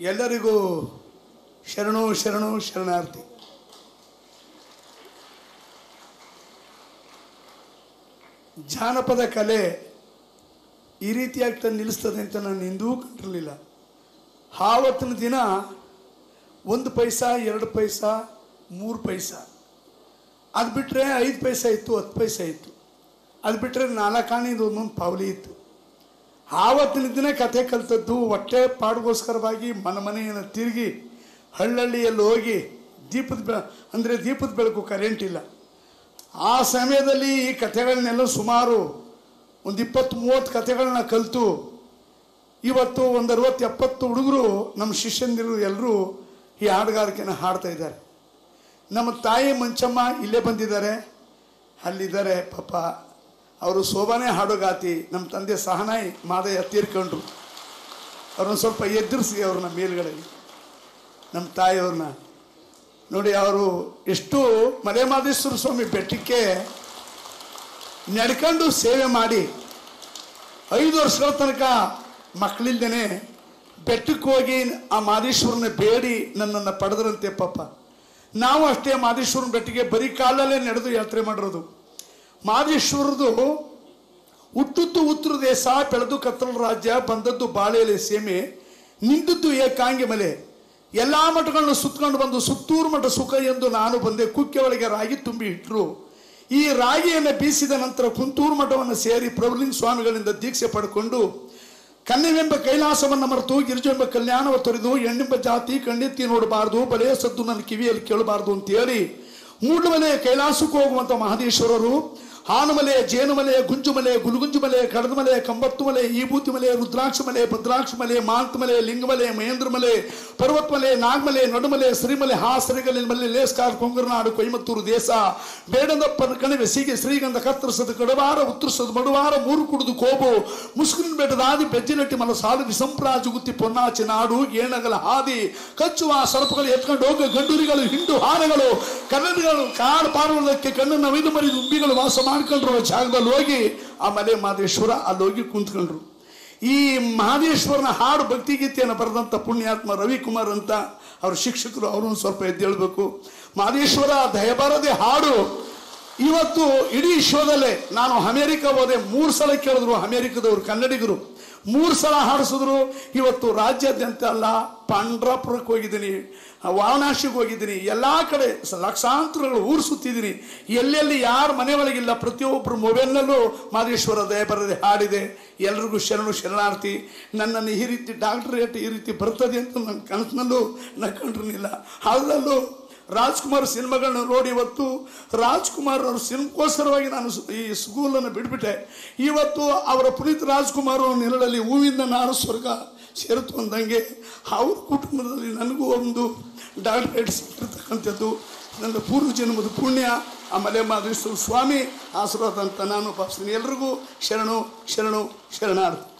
ಎಲ್ಲರಿಗೂ ಶರಣು ಶರಣು ಶರಣಾರ್ಥಿ ಜಾನಪದ ಕಲೆ ಈ ರೀತಿಯಾಗಿ ತಂದು ನಿಲ್ಲಿಸ್ತದೆ ಅಂತ ನಾನು ಎಂದೂ ಕಂಡಿರಲಿಲ್ಲ ಆವತ್ತಿನ ದಿನ ಒಂದು ಪೈಸಾ ಎರಡು ಪೈಸಾ ಮೂರು ಪೈಸಾ ಅದು ಬಿಟ್ಟರೆ ಐದು ಪೈಸಾ ಇತ್ತು ಹತ್ತು ಪೈಸಾ ಇತ್ತು ಅದು ಬಿಟ್ಟರೆ ನಾಲ್ಕಾಣಿದು ಒಂದೊಂದು ಪಾವಲಿ ಇತ್ತು ಆವತ್ತಿನ ದಿನ ಕಥೆ ಕಲ್ತದ್ದು ಹೊಟ್ಟೆ ಪಾಡ್ಗೋಸ್ಕರವಾಗಿ ಮನೆ ಮನೆಯನ್ನು ತಿರುಗಿ ಹಳ್ಳಹಳ್ಳಿಯಲ್ಲಿ ಹೋಗಿ ದೀಪದ ಬೆ ಅಂದರೆ ದೀಪದ ಬೆಳಕು ಕರೆಂಟ್ ಇಲ್ಲ ಆ ಸಮಯದಲ್ಲಿ ಈ ಕಥೆಗಳನ್ನೆಲ್ಲ ಸುಮಾರು ಒಂದು ಇಪ್ಪತ್ತು ಮೂವತ್ತು ಕಥೆಗಳನ್ನ ಕಲಿತು ಇವತ್ತು ಒಂದು ಅರವತ್ತು ಎಪ್ಪತ್ತು ಹುಡುಗರು ನಮ್ಮ ಶಿಷ್ಯಂದಿರು ಎಲ್ಲರೂ ಈ ಹಾಡುಗಾರಿಕೆನ ಹಾಡ್ತಾ ಇದ್ದಾರೆ ನಮ್ಮ ತಾಯಿ ಮಂಚಮ್ಮ ಇಲ್ಲೇ ಬಂದಿದ್ದಾರೆ ಅಲ್ಲಿದ್ದಾರೆ ಪಾಪ ಅವರು ಶೋಭಾನೇ ಹಾಡುಗಾತಿ ನಮ್ಮ ತಂದೆ ಸಹನಾಯಿ ಮಾದಯ್ಯ ತೀರ್ಕೊಂಡ್ರು ಅವ್ರನ್ನ ಸ್ವಲ್ಪ ಎದುರಿಸಿ ಅವ್ರನ್ನ ಮೇಲ್ಗಡೆ ನಮ್ಮ ತಾಯಿಯವ್ರನ್ನ ನೋಡಿ ಅವರು ಎಷ್ಟು ಮಲೆಮಾದೇಶ್ವರ ಸ್ವಾಮಿ ಬೆಟ್ಟಕ್ಕೆ ನಡ್ಕೊಂಡು ಸೇವೆ ಮಾಡಿ ಐದು ವರ್ಷಗಳ ತನಕ ಮಕ್ಕಳಿಲ್ದೇನೆ ಬೆಟ್ಟಕ್ಕೆ ಹೋಗಿ ಆ ಮಾದೇಶ್ವರನ ಬೇಡಿ ನನ್ನನ್ನು ಪಡೆದ್ರಂತೆ ಪಾಪ ನಾವು ಅಷ್ಟೇ ಮಾದೇಶ್ವರನ ಬೆಟ್ಟಿಗೆ ಬರೀ ಕಾಲಲ್ಲೇ ನಡೆದು ಯಾತ್ರೆ ಮಾಡಿರೋದು ಮಾದೇಶ್ವರದು ಹುಟ್ಟುತ್ತು ಉತ್ತರ ದೇಶ ಬೆಳೆದು ಕತ್ತಲ ರಾಜ್ಯ ಬಂದದ್ದು ಬಾಳೆಲೆ ಸೀಮೆ ನಿಂತದ್ದು ಏಕಾಂಗಿ ಮಲೆ ಎಲ್ಲ ಮಠಗಳನ್ನು ಸುತ್ತಕೊಂಡು ಬಂದು ಸುತ್ತೂರು ಮಠ ಸುಖ ಎಂದು ನಾನು ಬಂದೆ ಕುಕ್ಕೆ ಒಳಗೆ ರಾಗಿ ತುಂಬಿ ಇಟ್ಟರು ಈ ರಾಗಿಯನ್ನು ಬೀಸಿದ ನಂತರ ಕುಂತೂರು ಮಠವನ್ನು ಸೇರಿ ಪ್ರಭುಲಿಂಗ ಸ್ವಾಮಿಗಳಿಂದ ದೀಕ್ಷೆ ಪಡ್ಕೊಂಡು ಕನ್ನೆವೆಂಬ ಕೈಲಾಸವನ್ನು ಮರೆತು ಗಿರಿಜೆಂಬ ಕಲ್ಯಾಣವ ತೊರೆದು ಹೆಣ್ಣೆಂಬ ಜಾತಿ ಕಣ್ಣೆತ್ತಿ ನೋಡಬಾರ್ದು ಬಲೆಯ ಸದ್ದು ನನ್ನ ಕಿವಿಯಲ್ಲಿ ಕೇಳಬಾರ್ದು ಅಂತೇಳಿ ಮೂಡುಮಲೆ ಕೈಲಾಸಕ್ಕೆ ಹೋಗುವಂಥ ಮಹದೇಶ್ವರರು ಹಾನುಮಲೆ ಜೇನುಮಲೆ ಗುಂಜುಮಲೆ ಗುಲುಗುಂಜುಮಲೆ ಕಡದಮಲೆ ಕಂಬತ್ತುಮಲೆ ಈಭೂತಿ ಮಲೆ ರುದ್ರಾಕ್ಷ ಮಲೆ ಭದ್ರಾಕ್ಷ ಮಲೆ ಮಾಂತಮಲೆ ಲಿಂಗಮಲೆ ಮಹೇಂದ್ರಮಲೆ ಪರ್ವತಮಲೆ ನಾಗಮಲೆ ನಡುಮಲೆ ಶ್ರೀಮಲೆ ಹಾಸರಿಗಲಿ ಮಲೆ ಲೇಸ್ಕಾರ್ ಕೊಂಗರನಾಡು ಕೊಯಮತ್ತೂರು ದೇಶ ಬೇಡದಪ್ಪ ಕಣಿವೆ ಸೀಗೆ ಶ್ರೀಗಂಧ ಕತ್ತರಿಸದು ಕಡವಾರ ಉತ್ತರಿಸದು ಮಡುವಾರ ಮೂರು ಕುಡಿದು ಕೋಬು ಮುಸ್ಲಿಂ ಬೆಟ್ಟದ ಆದಿ ಬೆಜ್ಜಿನಟ್ಟಿ ಮಲ ಸಾಲು ವಿಸಂಪ್ರಾಜು ಗುತ್ತಿ ಪೊನ್ನಾಚಿ ನಾಡು ಏಣಗಲ ಹಾದಿ ಕಚ್ಚುವ ಸರ್ಪಗಳು ಎತ್ಕೊಂಡು ಹೋಗ ಗಂಡೂರಿಗಳು ಹಿಂಡು ಹಾರಗಳು ಕನ್ನಡಿಗಳು ಕಾಡು ಪಾರುವುದಕ್ಕೆ ಕಣ್ಣನ್ನು ಒಯ್ದು ಮರಿದು ಉಂಬಿಗಳು ವಾಸ ಮಾಡ್ಕೊಂಡ್ರು ಆ ಜಾಗದಲ್ಲಿ ಹೋಗಿ ಆ ಮಲೆ ಮಹದೇಶ್ವರ ಅಲ್ಲಿ ಹೋಗಿ ಕುಂತ್ಕೊಂಡ್ರು ಈ ಮಹದೇಶ್ವರನ ಹಾಡು ಭಕ್ತಿಗೀತೆಯನ್ನು ಬರೆದಂಥ ಪುಣ್ಯಾತ್ಮ ರವಿಕುಮಾರ್ ಅಂತ ಅವ್ರ ಶಿಕ್ಷಕರು ಅವ್ರನ್ನ ಸ್ವಲ್ಪ ಎದ್ದೇಳಬೇಕು ಮಹದೇಶ್ವರ ದಯಬಾರದೆ ಹಾಡು ಇವತ್ತು ಇಡೀ ಶೋದಲ್ಲೇ ನಾನು ಅಮೇರಿಕ ಹೋದೆ ಮೂರು ಸಲ ಕೇಳಿದ್ರು ಅಮೇರಿಕದವರು ಕನ್ನಡಿಗರು ಮೂರು ಸಲ ಹಾಡಿಸಿದ್ರು ಇವತ್ತು ರಾಜ್ಯಾದ್ಯಂತ ಅಲ್ಲ ಪಾಂಡ್ರಾಪುರಕ್ಕೆ ಹೋಗಿದ್ದೀನಿ ವಾರಣಾಸಿಗೆ ಹೋಗಿದ್ದೀನಿ ಎಲ್ಲ ಕಡೆ ಸ- ಲಕ್ಷಾಂತರಗಳು ಊರು ಸುತ್ತಿದ್ದೀನಿ ಎಲ್ಲೆಲ್ಲಿ ಯಾರ ಮನೆ ಒಳಗಿಲ್ಲ ಪ್ರತಿಯೊಬ್ಬರು ಮೊಬೈಲ್ನಲ್ಲೂ ಮಾದೇಶ್ವರ ದಯ ಬರದೆ ಹಾಡಿದೆ ಎಲ್ರಿಗೂ ಶರಣು ಶರಣಾರ್ಥಿ ನನ್ನನ್ನು ಈ ರೀತಿ ಡಾಕ್ಟ್ರೇಟ್ ಈ ರೀತಿ ಬರ್ತದೆ ಅಂತ ನನ್ನ ಕನಸಿನಲ್ಲೂ ನಕ್ಕೊಂಡಿರಲಿಲ್ಲ ಅದರಲ್ಲೂ ರಾಜ್ಕುಮಾರ್ ಸಿನಿಮಾಗಳನ್ನ ನೋಡಿ ಇವತ್ತು ರಾಜ್ಕುಮಾರ್ ಅವ್ರ ಸಿನಿಮಾಗೋಸ್ಕರವಾಗಿ ನಾನು ಸು- ಈ ಸ್ಕೂಲನ್ನು ಬಿಟ್ಬಿಟ್ಟೆ ಇವತ್ತು ಅವರ ಪುನೀತ್ ರಾಜ್ಕುಮಾರ್ ಅವ್ರ ನೆರಳಲ್ಲಿ ಹೂವಿಂದ ನಾನು ಸ್ವರ್ಗ ಸೇರಿತು ಅಂದಂಗೆ ಅವ್ರ ಕುಟುಂಬದಲ್ಲಿ ನನಗೂ ಒಂದು ಡಾಕ್ಟರೇಟ್ ಸಿಕ್ಕಿರ್ತಕ್ಕಂಥದ್ದು ನನ್ನ ಪೂರ್ವ ಜನ್ಮದ ಪುಣ್ಯ ಆಮೇಲೆ ಮಾದೇಶ್ವರ ಸ್ವಾಮಿ ಆಶೀರ್ವಾದ ಅಂತ ನಾನು ಭಾವಿಸ್ತೀನಿ ಎಲ್ರಿಗೂ ಶರಣು ಶರಣು ಶರಣಾರ್ಥಿ